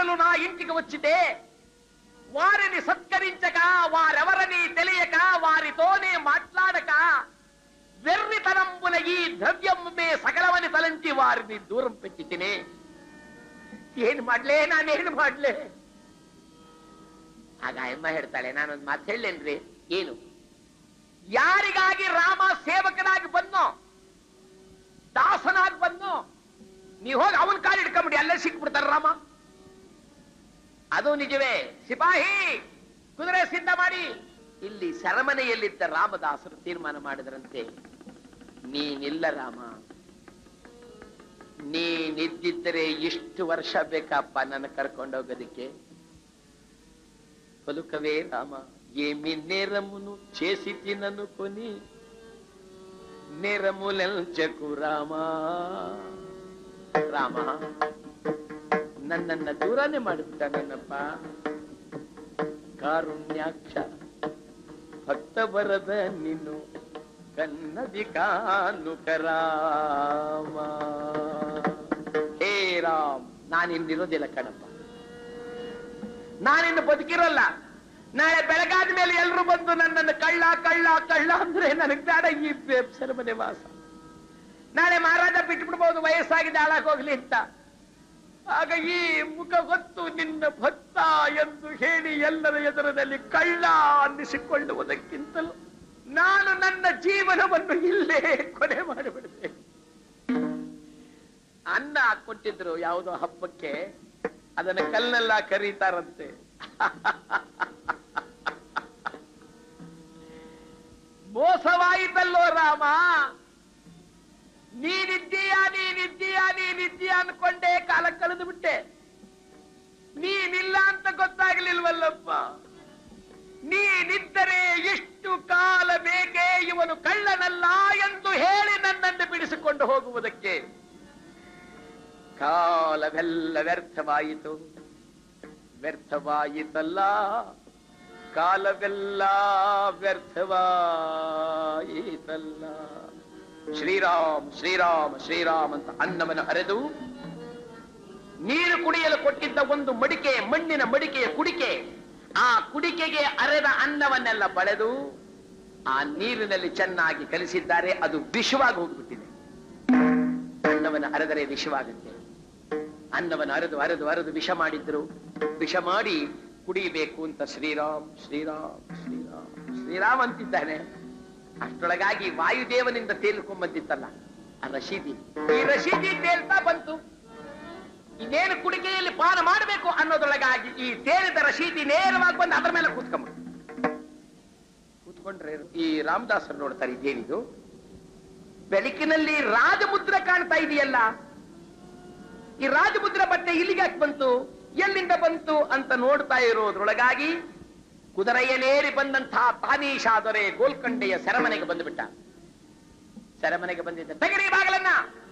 కాలములు నా ఇంటికి వచ్చితే వారిని సత్కరించక వారెవరని తెలియక వారితోనే మాట్లాడక వెర్రితనంబున ఈ ద్రవ్యమ్మే సకలమని తలంచి వారిని దూరం పెట్టి తినే ಏನ್ ಮಾಡ್ಲೇ ನಾನೇನು ಮಾಡ್ಲೆ ಆಗ ಅಮ್ಮ ಹೇಳ್ತಾಳೆ ನಾನೊಂದು ಮಾತು ಹೇಳೇನ್ರಿ ಏನು ಯಾರಿಗಾಗಿ ರಾಮ ಸೇವಕನಾಗಿ ಬಂದೋ ದಾಸನಾಗಿ ಬಂದೋ ನೀವು ಹೋಗಿ ಅವನ್ ಕಾಲು ಹಿಡ್ಕೊಂಬಿಡಿ ಅಲ್ಲೇ ಸಿಕ್ಬಿಡ್ತಾರ ರಾಮ ಅದು ನಿಜವೇ ಸಿಪಾಹಿ ಕುದುರೆ ಸಿದ್ಧ ಮಾಡಿ ಇಲ್ಲಿ ಸೆರಮನೆಯಲ್ಲಿದ್ದ ರಾಮದಾಸರು ತೀರ್ಮಾನ ಮಾಡಿದ್ರಂತೆ ನೀನಿಲ್ಲ ರಾಮ ನೀನಿದ್ದಿದ್ದರೆ ಇಷ್ಟು ವರ್ಷ ಬೇಕಪ್ಪ ನನ್ನ ಕರ್ಕೊಂಡೋಗೋದಕ್ಕೆ పలుకవే రామ ఏమి నేరమును చేసి తినను కొని నేరములెల్చకు రామా ರಾಮ ನನ್ನನ್ನ ದೂರನೇ ಮಾಡಿಬಿಟ್ಟಾನಪ್ಪ ಕಾರುಣ್ಯಾಕ್ಷ ಭಕ್ತ ಬರದ ನೀನು ಕನ್ನದಿ ಕಾನುಕ ರಾಮ ಹೇ ರಾಮ್ ನಾನಿನ್ನಿರೋದಿಲ್ಲ ಕಣಪ್ಪ ನಾನಿನ್ನು ಬದುಕಿರೋಲ್ಲ ನಾಳೆ ಬೆಳಗಾದ ಮೇಲೆ ಎಲ್ರು ಬಂದು ನನ್ನನ್ನು ಕಳ್ಳ ಕಳ್ಳ ಕಳ್ಳ ಅಂದ್ರೆ ನನಗ್ ಬೇಡ ಈ ಸೆರಮನೆ ವಾಸ ನಾಳೆ ಮಹಾರಾಜ ಬಿಟ್ಬಿಡ್ಬೋದು ವಯಸ್ಸಾಗಿದೆ ಹಾಳಾಗ್ ಹೋಗ್ಲಿ ಅಂತ ಆಗ ಈ ಮುಖ ಹೊತ್ತು ನಿನ್ನ ಭಕ್ತ ಎಂದು ಹೇಳಿ ಎಲ್ಲರ ಎದುರದಲ್ಲಿ ಕಳ್ಳ ಅನ್ನಿಸಿಕೊಳ್ಳುವುದಕ್ಕಿಂತಲೂ ನಾನು ನನ್ನ ಜೀವನವನ್ನು ಇಲ್ಲೇ ಕೊನೆ ಮಾಡಿಬಿಡ್ತೇನೆ ಅನ್ನ ಕೊಟ್ಟಿದ್ರು ಯಾವುದೋ ಹಬ್ಬಕ್ಕೆ ಅದನ್ನ ಕಲ್ಲೆಲ್ಲ ಕರೀತಾರಂತೆ ಮೋಸವಾಯಿತಲ್ಲೋ ರಾಮ ನೀನಿದ್ದೀಯಾ ನೀನಿದ್ದೀಯಾ ನೀನಿದ್ದೀಯಾ ಅನ್ಕೊಂಡೇ ಕಾಲ ಕಳೆದು ಬಿಟ್ಟೆ ನೀನಿಲ್ಲ ಅಂತ ಗೊತ್ತಾಗ್ಲಿಲ್ವಲ್ಲಪ್ಪ ನೀನಿದ್ದರೆ ಎಷ್ಟು ಕಾಲ ಬೇಕೇ ಇವನು ಕಳ್ಳನಲ್ಲ ಎಂದು ಹೇಳಿ ನನ್ನನ್ನು ಬಿಡಿಸಿಕೊಂಡು ಹೋಗುವುದಕ್ಕೆ ಕಾಲವೆಲ್ಲ ವ್ಯರ್ಥವಾಯಿತು ವ್ಯರ್ಥವಾಯಿತಲ್ಲ ಕಾಲವೆಲ್ಲ ವ್ಯರ್ಥವಾಯಿತಲ್ಲ ಶ್ರೀರಾಮ್ ಶ್ರೀರಾಮ್ ಶ್ರೀರಾಮ್ ಅಂತ ಅನ್ನವನ್ನು ಹರಿದು ನೀರು ಕುಡಿಯಲು ಕೊಟ್ಟಿದ್ದ ಒಂದು ಮಡಿಕೆ ಮಣ್ಣಿನ ಮಡಿಕೆಯ ಕುಡಿಕೆ ಆ ಕುಡಿಕೆಗೆ ಅರೆದ ಅನ್ನವನ್ನೆಲ್ಲ ಬಳೆದು ಆ ನೀರಿನಲ್ಲಿ ಚೆನ್ನಾಗಿ ಕಲಿಸಿದ್ದಾರೆ ಅದು ವಿಷವಾಗಿ ಹೋಗ್ಬಿಟ್ಟಿದೆ ಅನ್ನವನ್ನು ಅರೆದರೆ ವಿಷವಾಗುತ್ತೆ ಅನ್ನವನ್ನು ಅರೆದು ಅರೆದು ಅರೆದು ವಿಷ ಮಾಡಿದ್ರು ವಿಷ ಮಾಡಿ ಕುಡಿಬೇಕು ಅಂತ ಶ್ರೀರಾಮ್ ಶ್ರೀರಾಮ್ ಶ್ರೀರಾಮ್ ಶ್ರೀರಾಮ್ ಅಂತಿದ್ದಾನೆ ಅಷ್ಟೊಳಗಾಗಿ ವಾಯುದೇವನಿಂದ ತೇಲ್ಕೊಂಡ್ ಬಂದಿತ್ತಲ್ಲ ಆ ರಶೀದಿ ಈ ರಶೀದಿ ತೇಲ್ತಾ ಬಂತು ಇನ್ನೇನು ಕುಡಿಕೆಯಲ್ಲಿ ಪಾನ ಮಾಡಬೇಕು ಅನ್ನೋದೊಳಗಾಗಿ ಈ ತೇಲಿದ ರಶೀದಿ ನೇರವಾಗಿ ಬಂದು ಅದರ ಮೇಲೆ ಕೂತ್ಕೊಂಬ ಕೂತ್ಕೊಂಡ್ರೆ ಈ ರಾಮದಾಸರು ನೋಡ್ತಾರೆ ಇದೇನಿದು ಬೆಳಕಿನಲ್ಲಿ ರಾಜಮುದ್ರೆ ಕಾಣ್ತಾ ಇದೆಯಲ್ಲ ಈ ರಾಜಮುದ್ರ ಬಟ್ಟೆ ಇಲ್ಲಿಗೆ ಯಾಕೆ ಬಂತು ಎಲ್ಲಿಂದ ಬಂತು ಅಂತ ನೋಡ್ತಾ ಇರೋದ್ರೊಳಗಾಗಿ ಕುದುರೆಯನೇರಿ ಬಂದಂತಹ ತಾನೀಶಾ ದೊರೆ ಗೋಲ್ಕಂಡೆಯ ಸೆರಮನೆಗೆ ಬಂದುಬಿಟ್ಟ ಸೆರಮನೆಗೆ ಬಂದಿದ್ದ ತೆಗರಿ ಬಾಗಲನ್ನ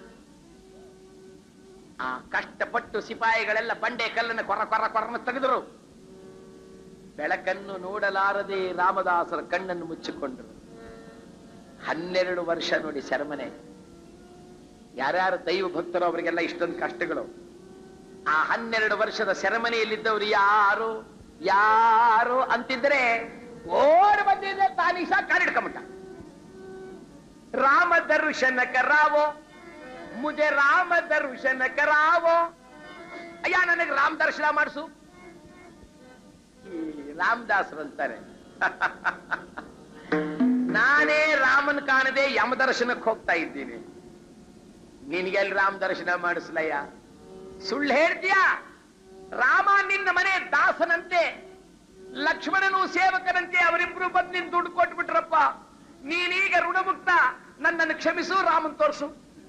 ಆ ಕಷ್ಟಪಟ್ಟು ಸಿಪಾಯಿಗಳೆಲ್ಲ ಬಂಡೆ ಕಲ್ಲನ್ನು ಕೊರ ಕೊರ ಕೊರನ ತೆಗೆದರು ಬೆಳಕನ್ನು ನೋಡಲಾರದೆ ರಾಮದಾಸರ ಕಣ್ಣನ್ನು ಮುಚ್ಚಿಕೊಂಡರು ಹನ್ನೆರಡು ವರ್ಷ ನೋಡಿ ಸೆರಮನೆ ಯಾರ್ಯಾರು ದೈವ ಭಕ್ತರು ಅವರಿಗೆಲ್ಲ ಇಷ್ಟೊಂದು ಕಷ್ಟಗಳು ಆ ಹನ್ನೆರಡು ವರ್ಷದ ಸೆರೆಮನೆಯಲ್ಲಿದ್ದವರು ಯಾರು ಯಾರು ಅಂತಿದ್ರೆ ಓಡ್ ಬಂದಿದೆ ತಾನೀಶಾ ಕಾಲಿಡ್ಕೊಂಬಿಟ್ಟ ರಾಮ ದರ್ಶನ ಕರಾವೋ ಮುಜೆ ರಾಮ ದರ್ಶನ ಕರಾವೋ ಅಯ್ಯ ನನಗೆ ರಾಮ ದರ್ಶನ ಮಾಡಿಸು ಈ ರಾಮದಾಸರು ಅಂತಾರೆ ನಾನೇ ರಾಮನ್ ಕಾಣದೆ ಯಮ ದರ್ಶನಕ್ಕೆ ಹೋಗ್ತಾ ಇದ್ದೀನಿ ನಿನ್ಗೆಲ್ಲಿ ರಾಮ ದರ್ಶನ ಮಾಡಿಸ್ಲಯ್ಯ ಸುಳ್ಳು ಹೇಳ್ತೀಯ ರಾಮ ನಿನ್ನ ಮನೆ ದಾಸನಂತೆ ಲಕ್ಷ್ಮಣನು ಸೇವಕನಂತೆ ಅವರಿಬ್ರು ಬಂದು ನಿನ್ ದುಡ್ಡು ಕೊಟ್ಬಿಟ್ರಪ್ಪ ನೀನೀಗ ಋಣಮುಕ್ತ ನನ್ನನ್ನು ಕ್ಷಮಿಸು ರಾಮನ್ ತೋರ್ಸು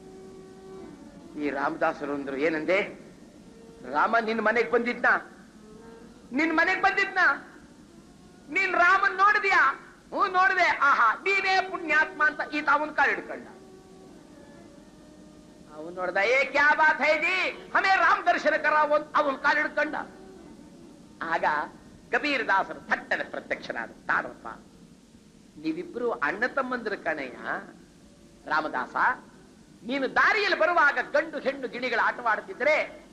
ಈ ರಾಮದಾಸರು ಅಂದ್ರು ಏನಂದೆ ರಾಮ ನಿನ್ ಮನೆಗ್ ಬಂದಿದ್ನ ನಿನ್ ಮನೆಗ್ ಬಂದಿದ್ನ ನೀನ್ ರಾಮನ್ ನೋಡಿದ್ಯಾ ಹ್ಞೂ ನೋಡಿದೆ ಆಹಾ ನೀನೇ ಪುಣ್ಯಾತ್ಮ ಅಂತ ಈತ ಅವನ್ ಕಾಲು ಹಿಡ್ಕೊಂಡ ಅವನು ನೋಡ್ದ ಏ ಕ್ಯಾ ಬಾತ್ ಹೈ ಜಿ ಹಮೇ ರಾಮ್ ದರ್ಶನ ಕರಾವ ಅವನ್ ಕಾಲು ಹಿಡ್ಕೊಂಡ ಆಗ ಕಬೀರ್ ದಾಸರು ಥಟ್ಟನೆ ಪ್ರತ್ಯಕ್ಷನಾದ ತಾರಪ್ಪ ನೀವಿಬ್ರು ಅಣ್ಣ ತಮ್ಮಂದ್ರ ಕಣಯ್ಯ ರಾಮದಾಸ ನೀನು ದಾರಿಯಲ್ಲಿ ಬರುವಾಗ ಗಂಡು ಹೆಣ್ಣು ಗಿಣಿಗಳ ಆಟವಾಡುತ್ತಿದ್ರೆ